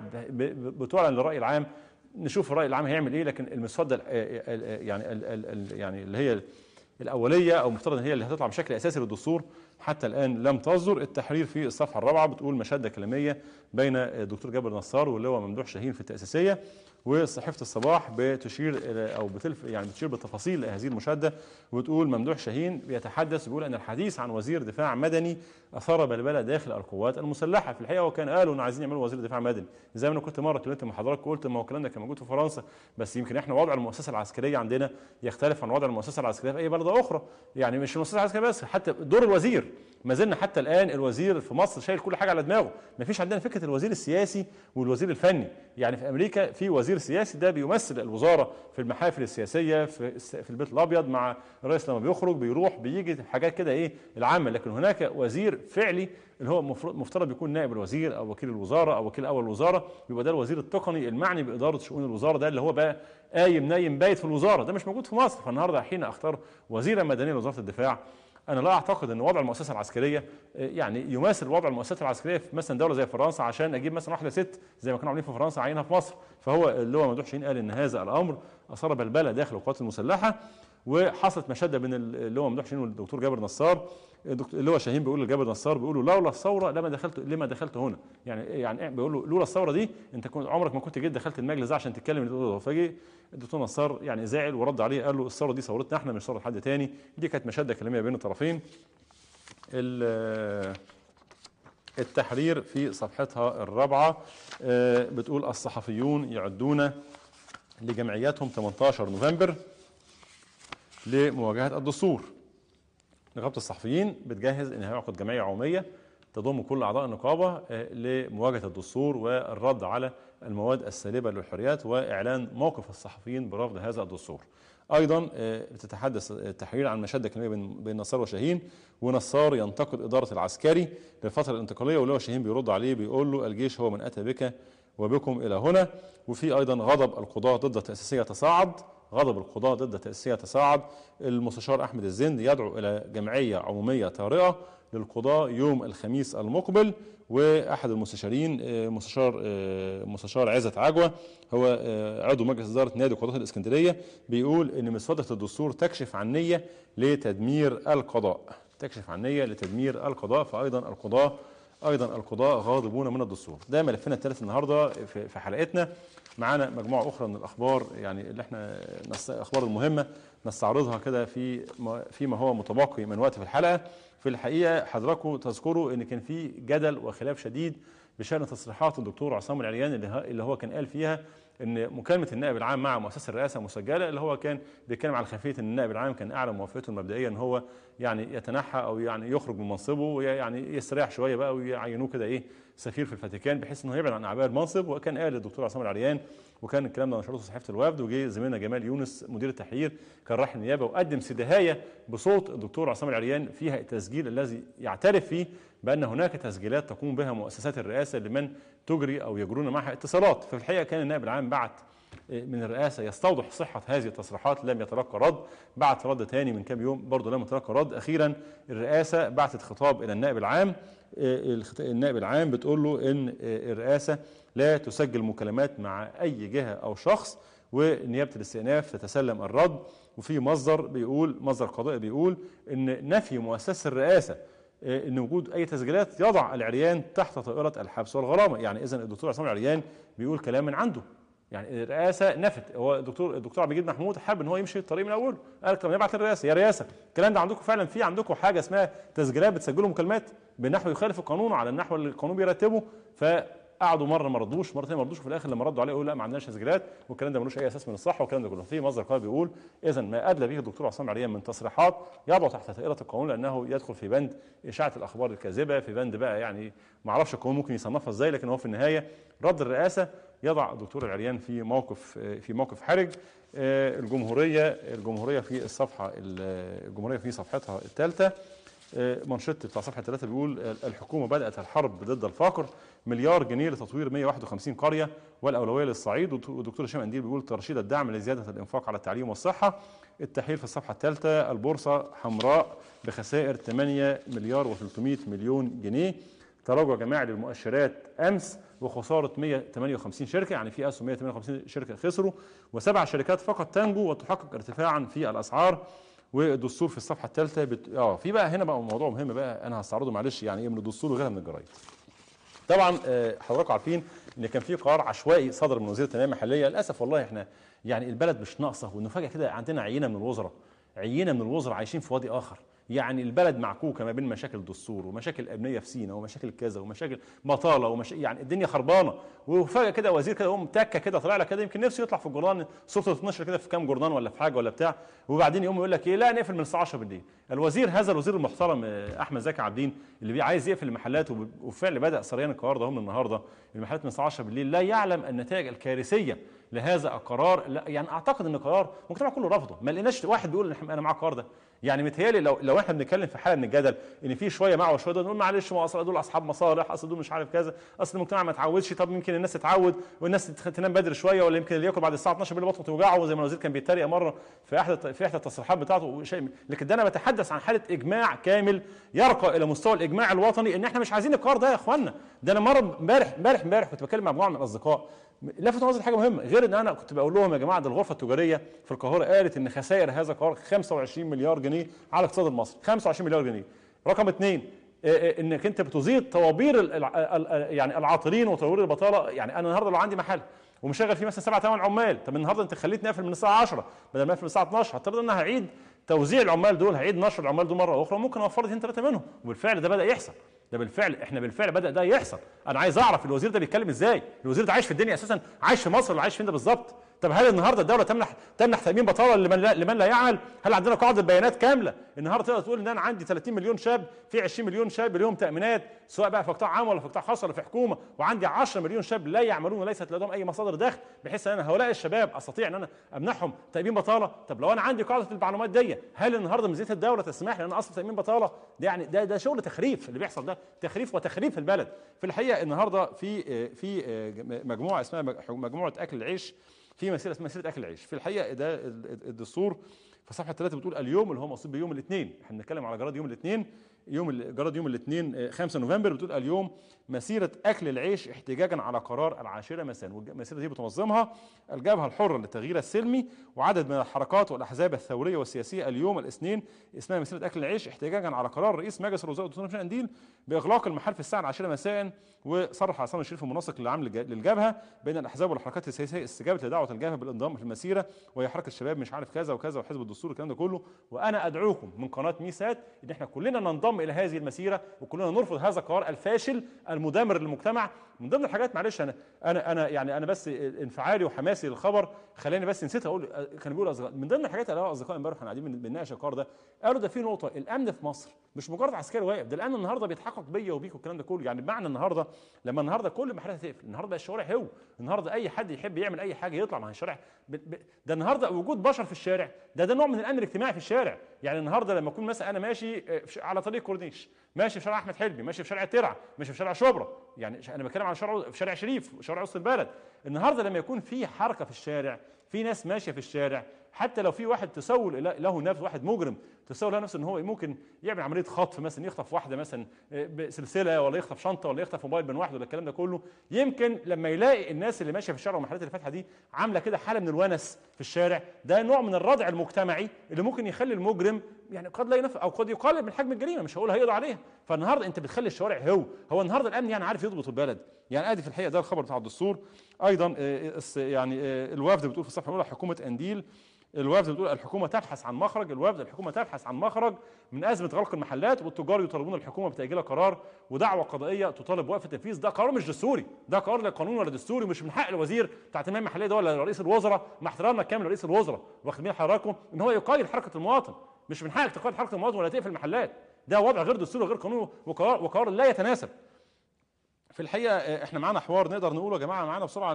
بتعلن للراي العام نشوف الراي العام هيعمل ايه لكن المسوده يعني ال ال يعني اللي هي الاوليه او مفترض ان هي اللي هتطلع بشكل اساسي للدستور حتى الان لم تصدر التحرير في الصفحه الرابعه بتقول مشاده كلاميه بين الدكتور جابر نصار واللي هو ممدوح شاهين في التاسيسيه وصحيفه الصباح بتشير إلى- او بتلف يعني بتشير بالتفاصيل هذه المشاده وتقول ممدوح شاهين بيتحدث بيقول ان الحديث عن وزير دفاع مدني اثار بلبله داخل القوات المسلحه في الحقيقه وكان قالوا ان عايزين يعملوا وزير دفاع مدني زي ما انا كنت مره اتكلمت مع حضرتك قلت ما هو الكلام ده كان موجود في فرنسا بس يمكن احنا وضع المؤسسه العسكريه عندنا يختلف عن وضع المؤسسه العسكريه في اي بلد اخرى يعني مش المؤسسه العسكريه بس حتى دور الوزير ما زلنا حتى الان الوزير في مصر شايل كل حاجه على دماغه ما فيش عندنا فكره الوزير السياسي والوزير الفني يعني في امريكا في وزير سياسي ده بيمثل الوزاره في المحافل السياسيه في الس- في البيت الابيض مع الرئيس لما بيخرج بيروح بيجي حاجات كده ايه العامه لكن هناك وزير فعلي اللي هو مفروض- مفترض يكون نائب الوزير او وكيل الوزاره او وكيل اول الوزاره يبقى ده الوزير التقني المعني باداره شؤون الوزاره ده اللي هو بقى قايم نايم بايت في الوزاره ده مش موجود في مصر فالنهارده حين اختار وزيرا مدنيا لوزاره الدفاع انا لا اعتقد ان وضع المؤسسه العسكريه آه، يعني يماثل وضع المؤسسات العسكريه في مثلا دوله زي فرنسا عشان اجيب مثلا واحده ست زي ما كانوا عاملين في فرنسا عينها في مصر فهو اللي هو ممدوح شاهين قال ان هذا الامر اثار بلبله داخل القوات المسلحه وحصلت مشاده بين ال- اللي هو ممدوح شاهين والدكتور جابر نصار الدكتور اللي هو شاهين بيقول لجابر نصار بيقول له لولا الثوره لما دخلت لما دخلت هنا يعني يعني إيه؟ بيقول له لولا الثوره دي انت كنت عمرك ما كنت جيت دخلت المجلس ده عشان تتكلم اللي تقوله ده. فجي الدكتور نصار يعني زعل ورد عليه قال له الثوره دي ثورتنا احنا مش ثوره حد تاني دي كانت مشاده كلاميه بين الطرفين ال- التحرير في صفحتها الرابعة آه، بتقول الصحفيون يعدون لجمعياتهم 18 نوفمبر لمواجهة الدستور نقابة الصحفيين بتجهز انها يعقد جمعية عمومية تضم كل اعضاء النقابة آه، لمواجهة الدستور والرد على المواد السالبة للحريات واعلان موقف الصحفيين برفض هذا الدستور. ايضا آه، بتتحدث التحرير عن مشاده كلاميه بين بين نصار وشاهين ونصار ينتقد اداره العسكري للفتره الانتقاليه واللي هو شاهين بيرد عليه بيقول له الجيش هو من اتى بك وبكم الى هنا وفي ايضا غضب القضاه ضد التاسيسيه تصاعد غضب القضاه ضد التاسيسيه تصاعد المستشار احمد الزند يدعو الى جمعيه عموميه طارئه للقضاه يوم الخميس المقبل واحد المستشارين آه، مستشار آه، مستشار عزت عجوه هو آه، عضو مجلس اداره نادي قضاه الاسكندريه بيقول ان مسوده الدستور تكشف عن نيه لتدمير القضاء تكشف عن نيه لتدمير القضاء فايضا القضاه ايضا القضاء غاضبون من الدستور ده ملفنا الثالث النهارده في في حلقتنا معانا مجموعه اخرى من الاخبار يعني اللي احنا نست- الاخبار المهمه نستعرضها كده في ما فيما هو متبقي من وقت في الحلقه في الحقيقه حضراتكم تذكروا ان كان في جدل وخلاف شديد بشان تصريحات الدكتور عصام العريان اللي ه- اللي هو كان قال فيها ان مكالمه النائب العام مع مؤسسه الرئاسه مسجله اللي هو كان بيتكلم على خلفيه ان النائب العام كان اعلن موافقته المبدئيه ان هو يعني يتنحى او يعني يخرج من منصبه ويعني يستريح شويه بقى ويعينوه كده ايه سفير في الفاتيكان بحيث انه يبعد عن اعباء المنصب وكان قال الدكتور عصام العريان وكان الكلام ده نشرته صحيفه الوفد وجه زميلنا جمال يونس مدير التحرير كان راح النيابه وقدم سدهايه بصوت الدكتور عصام العريان فيها التسجيل الذي يعترف فيه بان هناك تسجيلات تقوم بها مؤسسات الرئاسه لمن تجري او يجرون معها اتصالات ففي الحقيقه كان النائب العام بعت من الرئاسه يستوضح صحه هذه التصريحات لم يتلقى رد بعت رد تاني من كام يوم برضه لم يتلقى رد اخيرا الرئاسه بعتت خطاب الى النائب العام آه، الخط- النائب العام بتقول له ان آه، الرئاسه لا تسجل مكالمات مع اي جهه او شخص ونيابه الاستئناف تتسلم الرد وفي مصدر بيقول مصدر قضائي بيقول ان نفي مؤسسه الرئاسه آه، ان وجود اي تسجيلات يضع العريان تحت طائره الحبس والغرامه يعني اذا الدكتور عصام العريان بيقول كلام من عنده يعني الرئاسه نفت هو الدكتور الدكتور عبد المجيد محمود حب ان هو يمشي الطريق من اوله قال لك طب نبعت للرئاسه يا رئاسه الكلام ده عندكم فعلا في عندكم حاجه اسمها تسجيلات بتسجلوا مكالمات بنحو يخالف القانون على النحو اللي القانون بيرتبه فقعدوا مره ما ردوش مرتين ما ردوش وفي الاخر لما ردوا عليه يقولوا لا ما عندناش تسجيلات والكلام ده ملوش اي اساس من الصحه والكلام ده كله في مصدر قال بيقول اذا ما ادلى به الدكتور عصام عريان من تصريحات يضع تحت دائره القانون لانه يدخل في بند اشاعه الاخبار الكاذبه في بند بقى يعني ما اعرفش القانون ممكن يصنفها ازاي لكن هو في النهايه رد الرئاسه يضع الدكتور العريان في موقف في موقف حرج آه، الجمهوريه الجمهوريه في الصفحه الجمهوريه في صفحتها الثالثه منشط بتاع صفحه 3 بيقول آه، الحكومه بدات الحرب ضد الفقر مليار جنيه لتطوير 151 قريه والاولويه للصعيد والدكتور هشام انديل بيقول ترشيد الدعم لزياده الانفاق على التعليم والصحه التحرير في الصفحه الثالثه البورصه حمراء بخسائر 8 مليار و300 مليون جنيه تراجع جماعي للمؤشرات امس وخساره 158 شركه يعني في اسهم 158 شركه خسروا وسبع شركات فقط تنجو وتحقق ارتفاعا في الاسعار والدستور في الصفحه الثالثه بت... اه في بقى هنا بقى موضوع مهم بقى انا هستعرضه معلش يعني ايه من الدستور وغيرها من الجرايد طبعا آه، حضراتكم عارفين ان كان في قرار عشوائي صدر من وزير التنميه المحليه للاسف والله احنا يعني البلد مش ناقصه وانه فجاه كده عندنا عينه من الوزراء عينه من الوزراء عايشين في وادي اخر يعني البلد معكوكه ما بين مشاكل الدستور ومشاكل امنيه في سينا ومشاكل كذا ومشاكل بطاله ومش يعني الدنيا خربانه وفجاه كده وزير كده يقوم تكه كده طالع لك كده يمكن نفسه يطلع في الجورنال صورته تتنشر كده في كام جورنال ولا في حاجه ولا بتاع وبعدين يقوم يقول لك ايه لا نقفل من الساعه 10 بالليل الوزير هذا الوزير المحترم آه، احمد زكي عابدين اللي بي- عايز يقفل المحلات وب- وبالفعل بدا سريان القرار ده من النهارده المحلات من الساعه 10 بالليل لا يعلم النتائج الكارثيه لهذا القرار لا يعني اعتقد ان القرار المجتمع كله رفضه ما لقيناش واحد بيقول إن انا مع القرار ده يعني متهيألي لو لو احنا بنتكلم في حاله من الجدل ان في شويه مع وشويه ده نقول معلش ما اصل دول اصحاب مصالح اصل دول مش عارف كذا اصل المجتمع ما اتعودش طب يمكن الناس تتعود والناس تت- تنام بدري شويه ولا يمكن اللي ياكل بعد الساعه 12 بالليل بطنه توجعه زي ما الوزير كان بيتريق مره في احدى في احدى التصريحات بتاعته شيء لكن ده انا بتحدث عن حاله اجماع كامل يرقى الى مستوى الاجماع الوطني ان احنا مش عايزين القرار ده يا اخوانا ده انا مره امبارح امبارح امبارح كنت بتكلم مع مجموعه من الاصدقاء لفت نظري حاجه مهمه غير ان انا كنت بقول لهم يا جماعه ده الغرفه التجاريه في القاهره قالت ان خسائر هذا القرار 25 مليار جنيه على الاقتصاد المصري 25 مليار جنيه رقم اثنين آه، آه، انك انت بتزيد طوابير ال- ال- ال- يعني العاطلين وطوابير البطاله يعني انا النهارده لو عندي محل ومشغل فيه مثلا سبع ثمان عمال طب النهارده انت خليتني اقفل من الساعه 10 بدل ما اقفل من الساعه 12 هضطر ان انا هعيد توزيع العمال دول هعيد نشر العمال دول مره اخرى ممكن اوفر لي اثنين ثلاثه منهم وبالفعل ده بدا يحصل ده بالفعل احنا بالفعل بدا ده يحصل انا عايز اعرف الوزير ده بيتكلم ازاي الوزير ده عايش في الدنيا اساسا عايش في مصر ولا عايش فين ده بالظبط طب هل النهارده الدوله تمنح تمنح تامين بطاله لمن لا, لمن لا يعمل هل عندنا قاعده بيانات كامله النهارده تقدر تقول ان انا عندي 30 مليون شاب في 20 مليون شاب لهم تامينات سواء بقى في قطاع عام ولا في قطاع خاص ولا في حكومه وعندي 10 مليون شاب لا يعملون وليست لديهم اي مصادر دخل بحيث ان انا هؤلاء الشباب استطيع ان انا امنحهم تامين بطاله طب لو انا عندي قاعده المعلومات دي هل النهارده ميزانيه الدوله تسمح لي ان انا اصرف تامين بطاله ده يعني ده ده شغل تخريف اللي بيحصل ده تخريف وتخريف البلد في الحقيقه النهارده في في مجموعه اسمها مجموعه اكل العيش في مسيره اسمها مسيره اكل العيش في الحقيقه ده الدستور في صفحه 3 بتقول اليوم اللي هو مقصود بيوم الاثنين احنا بنتكلم على جراد يوم الاثنين يوم جراد يوم الاثنين 5 نوفمبر بتقول اليوم مسيره اكل العيش احتجاجا على قرار العاشره مساء والمسيره دي بتنظمها الجبهه الحره للتغيير السلمي وعدد من الحركات والاحزاب الثوريه والسياسيه اليوم الاثنين اسمها مسيره اكل العيش احتجاجا على قرار رئيس مجلس الوزراء الدكتور هشام قنديل باغلاق المحل في الساعه العاشره مساء وصرح عصام الشريف المنسق للعام للجبهه بين الاحزاب والحركات السياسيه استجابه لدعوه الجبهه بالانضمام في المسيره وهي حركه الشباب مش عارف كذا وكذا وحزب الدستور والكلام ده كله وانا ادعوكم من قناه ميسات ان احنا كلنا ننضم الى هذه المسيره وكلنا نرفض هذا القرار الفاشل المدمر للمجتمع من ضمن الحاجات معلش انا انا انا يعني انا بس انفعالي وحماسي للخبر خلاني بس نسيت اقول كان بيقول أصدقاء من ضمن الحاجات اللي اصدقائي امبارح احنا قاعدين بنناقش القرار ده قالوا ده في نقطه الامن في مصر مش مجرد عسكري واقف ده الامن النهارده بيتحقق بيا وبيك والكلام ده كله يعني بمعنى النهارده لما النهارده كل المحلات هتقفل النهارده بقى الشوارع هو النهارده اي حد يحب يعمل اي حاجه يطلع مع الشارع ب... ب... ده النهارده وجود بشر في الشارع ده ده نوع من الامن الاجتماعي في الشارع يعني النهارده لما اكون مثلا انا ماشي على طريق كورنيش ماشي في شارع احمد حلمي ماشي في شارع ترعه ماشي في شارع شبرا يعني انا بتكلم عن شارع في شارع شريف شارع وسط البلد النهارده لما يكون في حركه في الشارع في ناس ماشيه في الشارع حتى لو في واحد تسول له نفس واحد مجرم تسول له نفسه ان هو ممكن يعمل عمليه خطف مثلا يخطف واحده مثلا بسلسله ولا يخطف شنطه ولا يخطف موبايل من واحد ولا الكلام ده كله يمكن لما يلاقي الناس اللي ماشيه في الشارع والمحلات اللي فاتحه دي عامله كده حاله من الونس في الشارع ده نوع من الردع المجتمعي اللي ممكن يخلي المجرم يعني قد لا ينفع او قد يقلل من حجم الجريمه مش هقول هيقضي عليها فالنهارده انت بتخلي الشوارع هو هو النهارده الامن يعني عارف يضبط البلد يعني ادي في الحقيقه ده الخبر بتاع الدستور ايضا يعني الوفد بتقول في الصفحه الاولى حكومه انديل الوفد بتقول الحكومه تبحث عن مخرج الوفد الحكومه تبحث عن مخرج من ازمه غلق المحلات والتجار يطالبون الحكومه بتاجيل قرار ودعوه قضائيه تطالب وقف التنفيذ ده قرار مش دستوري ده قرار لا قانون ولا دستوري مش من حق الوزير بتاع التنميه المحليه ده ولا رئيس الوزراء مع احترامنا الكامل لرئيس الوزراء واخد بال حضراتكم ان هو يقيد حركه المواطن مش من حقك تقيد حركه المواطن ولا تقفل المحلات ده وضع غير دستوري وغير قانوني وقرار وقرار لا يتناسب في الحقيقه احنا معانا حوار نقدر نقوله يا جماعه معانا بسرعه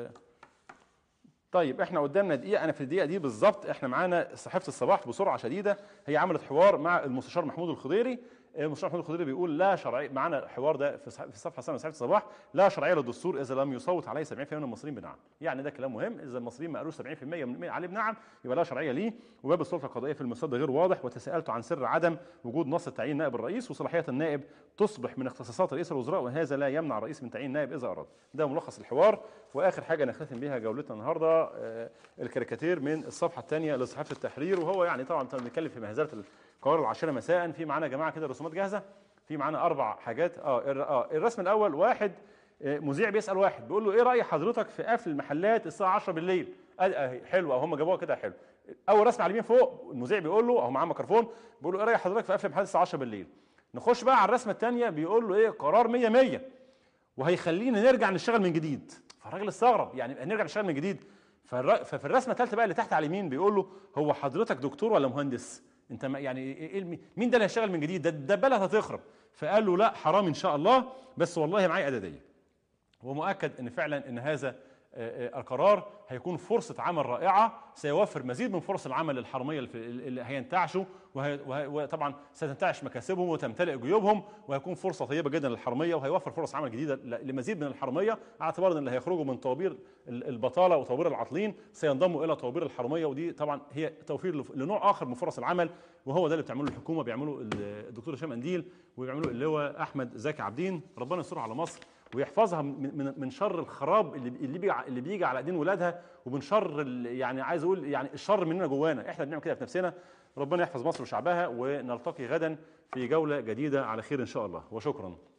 طيب احنا قدامنا دقيقه انا في الدقيقه دي بالظبط احنا معانا صحيفه الصباح بسرعه شديده هي عملت حوار مع المستشار محمود الخضيري المستشار محمود الخضيري بيقول لا شرعيه معانا الحوار ده في الصفحه السابعه صحيفه الصباح لا شرعيه للدستور اذا لم يصوت عليه 70% من المصريين بنعم يعني ده كلام مهم اذا المصريين ما قالوش 70% من عليه بنعم يبقى لا شرعيه ليه وباب السلطه القضائيه في المصدر غير واضح وتساءلت عن سر عدم وجود نص تعيين نائب الرئيس وصلاحيات النائب تصبح من اختصاصات رئيس الوزراء وهذا لا يمنع الرئيس من تعيين نائب اذا اراد ده ملخص الحوار واخر حاجه نختتم بها جولتنا النهارده نقرا آه، الكاريكاتير من الصفحه الثانيه لصحيفه التحرير وهو يعني طبعا بنتكلم في مهزله القوارب العاشره مساء في معانا يا جماعه كده رسومات جاهزه في معانا اربع حاجات اه الر- اه الرسم الاول واحد آه، مذيع بيسال واحد بيقول له ايه راي حضرتك في قفل المحلات الساعه 10 بالليل قال اهي حلو هم جابوها كده حلو اول رسم على اليمين فوق المذيع بيقول له اهو معاه ميكروفون بيقول له ايه راي حضرتك في قفل المحلات الساعه 10 بالليل نخش بقى على الرسمه الثانيه بيقول له ايه قرار 100 100 وهيخلينا نرجع نشتغل من جديد فالراجل استغرب يعني هنرجع نشتغل من جديد فالر- ففي الرسمه الثالثه بقى اللي تحت على اليمين بيقول له هو حضرتك دكتور ولا مهندس انت ما- يعني ايه إيه الم- مين ده اللي هيشتغل من جديد ده ده البلد هتخرب فقال له لا حرام ان شاء الله بس والله معايا اعداديه ومؤكد ان فعلا ان هذا آه، آه، القرار هيكون فرصة عمل رائعة سيوفر مزيد من فرص العمل للحرمية اللي في- اللي هينتعشوا وهي- وهي- وطبعا ستنتعش مكاسبهم وتمتلئ جيوبهم وهيكون فرصة طيبة جدا للحرمية وهيوفر فرص عمل جديدة ل- لمزيد من الحرمية على اعتبار ان اللي هيخرجوا من طوابير ال- البطالة وطوابير العاطلين سينضموا الى طوابير الحرمية ودي طبعا هي توفير لف- لنوع اخر من فرص العمل وهو ده اللي بتعمله الحكومة بيعمله ال- الدكتور هشام انديل وبيعمله اللواء احمد زكي عابدين ربنا يستر على مصر ويحفظها من من من شر الخراب اللي اللي بيجي اللي بيجي على ايدين ولادها ومن شر ال- يعني عايز اقول يعني الشر مننا جوانا احنا بنعمل كده في نفسنا ربنا يحفظ مصر وشعبها ونلتقي غدا في جوله جديده على خير ان شاء الله وشكرا